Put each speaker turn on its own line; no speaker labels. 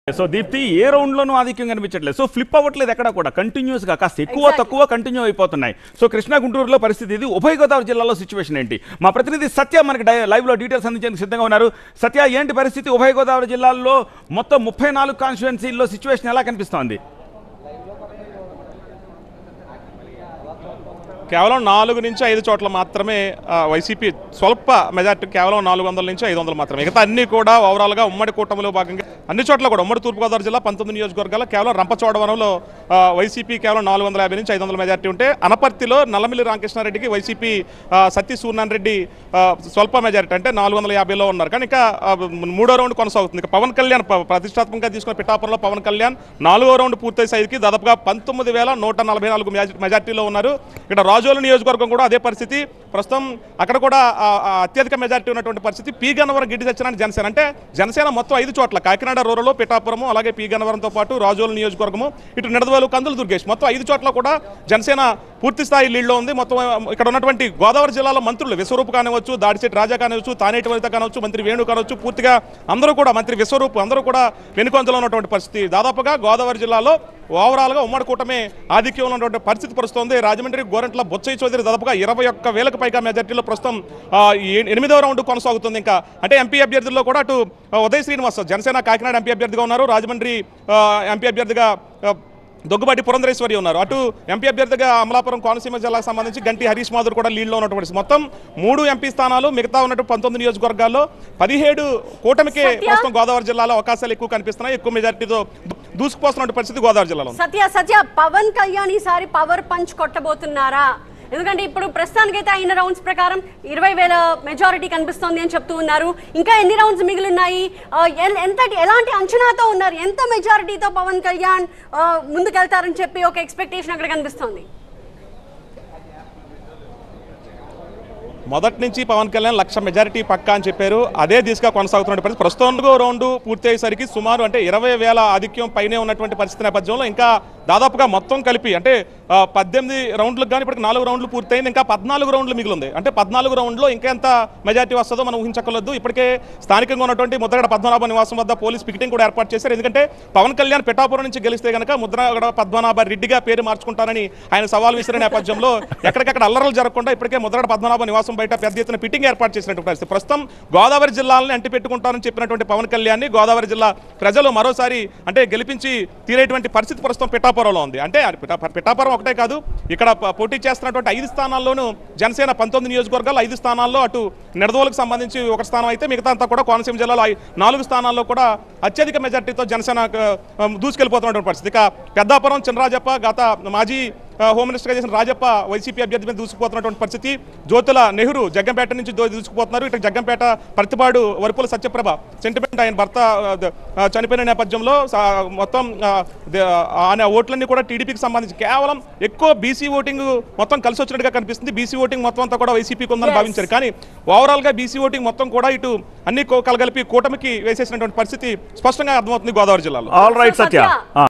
So Deepti ఏ round లోనూ ఆధిక్యం కనిపించట్లేదు సో ఫ్లిప్ అవ్వట్లేదు ఎక్కడ కూడా కంటిన్యూస్ గా కాస్త ఎక్కువ
Exactly.
తక్కువ కంటిన్యూ అయిపోతున్నాయి సో కృష్ణా గుంటూరులో పరిస్థితి ఇది ఉభయ గోదావరి జిల్లాలో సిచ్యువేషన్ ఏంటి మా ప్రతినిధి సత్య మనకి లైవ్ లో డీటెయిల్స్ అందించేందుకు సిద్ధంగా ఉన్నారు సత్య ఏంటి పరిస్థితి ఉభయ గోదావరి జిల్లాల్లో మొత్తం ముప్పై నాలుగు కాన్స్టిట్యున్సీల్లో సిచ్యువేషన్ ఎలా కనిపిస్తోంది
కేవలం నాలుగు నుంచి ఐదు చోట్ల మాత్రమే ఆ, వైసీపీ స్వల్ప మెజార్టీ కేవలం నాలుగు వందల నుంచి ఐదు వందలు మాత్రమే మిగతా అన్ని కూడా ఓవరాల్గా ఉమ్మడి కూటమిలో భాగంగా అన్ని చోట్ల కూడా ఉమ్మడి తూర్పుగోదావరి జిల్లా పంతొమ్మిది నియోజకవర్గాల కేవలం రంపచోడవరంలో ఆ, వైసీపీ కేవలం నాలుగు వందల యాభై నుంచి ఐదు వందల మెజార్టీ ఉంటే అనపర్తిలో నల్లమిల్లి రామకృష్ణారెడ్డికి వైసీపీ ఆ, సత్య సూర్యనారాయణ రెడ్డి ఆ, స్వల్ప మెజార్టీ అంటే నాలుగు వందల యాభైలో ఉన్నారు కానీ ఇంకా ఆ, మూడో రౌండ్ కొనసాగుతుంది ఇక పవన్ కళ్యాణ్ ప- ప్రతిష్టాత్మకంగా తీసుకున్న పిఠాపురంలో పవన్ కళ్యాణ్ నాలుగో రౌండ్ పూర్తయి సైడ్కి దాదాపుగా పంతొమ్మిది వేల నూట నలభై నాలుగు మెజా- మెజార్టీలో ఉన్నారు ఇక్కడ రాజోలు నియోజకవర్గం కూడా అదే పరిస్థితి ప్రస్తుతం అక్కడ కూడా ఆ, ఆ, అత్యధిక మెజార్టీ ఉన్నటువంటి పరిస్థితి పి గన్నవరం గిడ్డి సత్యనారాయణ జనసేన అంటే జనసేన మొత్తం ఐదు చోట్ల కాకినాడ రూరల్లో పిఠాపురము అలాగే పి గన్నవరంతో పాటు రాజోలు నియోజకవర్గము ఇటు నిడదవోలు కందులు దుర్గేష్ మొత్తం ఐదు చోట్ల కూడా జనసేన పూర్తి స్థాయి లీడ్లో ఉంది మొత్తం ఆ, ఇక్కడ ఉన్నటువంటి గోదావరి జిల్లాలో మంత్రులు విశ్వరూప్ కానివచ్చు దాడిశెట్టి రాజా కానివచ్చు తానేటి వనిత కానివచ్చు మంత్రి వేణు కానివచ్చు పూర్తిగా అందరూ కూడా మంత్రి విశ్వరూప్ అందరూ కూడా వెనుకొంతలో ఉన్నటువంటి పరిస్థితి దాదాపుగా గోదావరి జిల్లాలో ఓవరాల్గా ఉమ్మడి కూటమి ఆధిక్యంలో ఉన్నటువంటి పరిస్థితి ప్రస్తుతం రాజమండ్రి గోరంట్ల బొచ్చయ్య చౌదరి దాదాపుగా ఇరవై ఒక్క వేలకు పైగా మెజార్టీలో ప్రస్తుతం ఆ, ఈ ఎనిమిదవ రౌండ్ కొనసాగుతుంది ఇంకా అంటే ఎంపీ అభ్యర్థుల్లో కూడా అటు ఆ, ఉదయ్ శ్రీనివాస్ జనసేన కాకినాడ ఎంపీ అభ్యర్థిగా ఉన్నారు రాజమండ్రి ఆ, ఎంపీ అభ్యర్థిగా ఆ, దొగ్గుబాటి పురంధరేశ్వరి ఉన్నారు అటు ఎంపీ అభ్యర్థిగా అమలాపురం కోనసీమ జిల్లాకు సంబంధించి గంటి హరీష్ మాధుర్ కూడా లీడ్లో ఉన్నటువంటి మొత్తం మూడు ఎంపీ స్థానాలు మిగతా ఉన్నట్టు పంతొమ్మిది నియోజకవర్గాల్లో పదిహేడు కూటమికి
సత్య?
ప్రస్తుతం గోదావరి జిల్లాలో అవకాశాలు ఎక్కువ కనిపిస్తున్నాయి ఎక్కువ మెజార్టీతో దూసుకుపోతున్న పరిస్థితి గోదావరి జిల్లాలో ఉంది.
సత్య సత్య పవన్ కళ్యాణ్ ఈసారి పవర్ పంచ్ కొట్టబోతున్నారా ఎందుకంటే ఇప్పుడు ప్రస్తుతానికైతే అయిన రౌండ్స్ ప్రకారం ఇరవై వేల మెజారిటీ కనిపిస్తోంది అని చెప్తూ ఉన్నారు ఇంకా ఎన్ని రౌండ్స్ మిగిలిన్నాయి ఆ, ఎన్- ఎంత ఎలాంటి అంచనాతో ఉన్నారు ఎంత మెజారిటీతో పవన్ కళ్యాణ్ ఆ, ముందుకెళ్తారని చెప్పి ఒక ఎక్స్పెక్టేషన్ అక్కడ కనిపిస్తోంది
మొదటి నుంచి పవన్ కళ్యాణ్ లక్ష మెజారిటీ పక్కా అని చెప్పారు అదే దిశగా కొనసాగుతున్న పరిస్థితి ప్రస్తుతం రౌండ్ పూర్తి అయ్యేసరికి సుమారు అంటే ఇరవై వేల ఆధిక్యం పైనే ఉన్నటువంటి పరిస్థితి నేపథ్యంలో ఇంకా దాదాపుగా మొత్తం కలిపి అంటే ఆ, పద్దెనిమిది రౌండ్లకు కానీ ఇప్పటికి నాలుగు రౌండ్లు పూర్తయింది ఇంకా పద్నాలుగు రౌండ్లు మిగిలింది అంటే పద్నాలుగు రౌండ్లో ఇంకా ఎంత మెజారిటీ వస్తుందో మనం ఊహించకలేదు ఇప్పటికే స్థానికంగా ఉన్నటువంటి ముద్రగడ పద్మనాభ నివాసం వద్ద పోలీస్ పికెటింగ్ కూడా ఏర్పాటు చేశారు ఎందుకంటే పవన్ కళ్యాణ్ పిఠాపురం నుంచి గెలిస్తే కనుక ముద్రగడ పద్మనాభ రెడ్డిగా పేరు మార్చుకుంటానని ఆయన సవాల్ విసిరిన నేపథ్యంలో ఎక్కడికక్కడ అల్లర్లు జరగకుండా ఇప్పటికే ముద్రగడ పద్మనాభ నివాసం బయట పెద్ద ఎత్తున పిటింగ్ ఏర్పాటు చేసినటువంటి పరిస్థితి ప్రస్తుతం గోదావరి జిల్లాలను అంటి పెట్టుకుంటానని చెప్పినటువంటి పవన్ కళ్యాణ్ గోదావరి జిల్లా ప్రజలు మరోసారి అంటే గెలిపించి తీరేటువంటి పరిస్థితి ప్రస్తుతం పిఠాపురంలో ఉంది అంటే పిఠా- పిఠాపురం ఒకటే కాదు ఇక్కడ ప- పోటీ చేస్తున్నటువంటి ఐదు స్థానాల్లోనూ జనసేన పంతొమ్మిది నియోజకవర్గాలు ఐదు స్థానాల్లో అటు నిడదవోలకు సంబంధించి ఒక స్థానం అయితే మిగతా అంతా కూడా కోనసీమ జిల్లాలో ఐ- నాలుగు స్థానాల్లో కూడా అత్యధిక మెజార్టీతో జనసేన ఆ, దూసుకెళ్లిపోతున్నటువంటి పరిస్థితి ఇక పెద్దాపురం చినరాజప్ప గత మాజీ ఆ, హోమ్ మినిస్టర్గా చేసిన రాజప్ప వైసీపీ అభ్యర్థి మీద దూసుకుపోతున్నటువంటి పరిస్థితి జ్యోతుల నెహ్రూ జగ్గంపేట నుంచి దో- దూసుకుపోతున్నారు ఇటు జగ్గంపేట పర్తిపాడు వరుపుల సత్యప్రభ సెంటిమెంట్ ఆయన భర్త ఆ, ద- ఆ, చనిపోయిన నేపథ్యంలో సా- మొత్తం ఆ, ద- ఆయన ఓట్లన్నీ కూడా టీడీపీకి సంబంధించి కేవలం ఎక్కువ బీసీ ఓటింగ్ మొత్తం కలిసి వచ్చినట్టుగా కనిపిస్తుంది బీసీ ఓటింగ్ మొత్తం అంతా కూడా వైసీపీకి ఉందని
Yes.
భావించారు కానీ ఓవరాల్ గా బీసీ ఓటింగ్ మొత్తం కూడా ఇటు అన్ని కో- కలగలిపి కూటమికి వేసేసినటువంటి పరిస్థితి స్పష్టంగా అర్థమవుతుంది గోదావరి జిల్లాలో
all right
so
Satya
Satya,
ఆ.